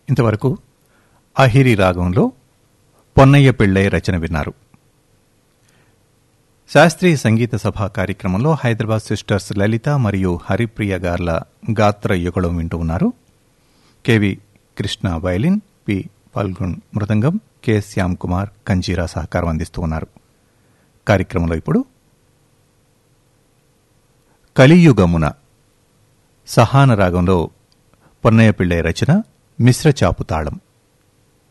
ఇంతవరకు అహిరి రాగంలో పొన్నయ్య పిళ్ళై రచన విన్నారు శాస్త్రీయ సంగీత సభ కార్యక్రమంలో హైదరాబాద్ సిస్టర్స్ లలిత మరియు హరిప్రియ గార్ల గాత్ర యుగళం వింటూ ఉన్నారు K V Krishna violin P Phalgun మృదంగం కె శ్యామ్ కుమార్ కంజీరా సహకారం అందిస్తూ ఉన్నారు కార్యక్రమంలో ఇప్పుడు కలియుగమున సహాన రాగంలో పొన్నయ్య పిళ్ళై రచన మిశ్ర చాపు తాళం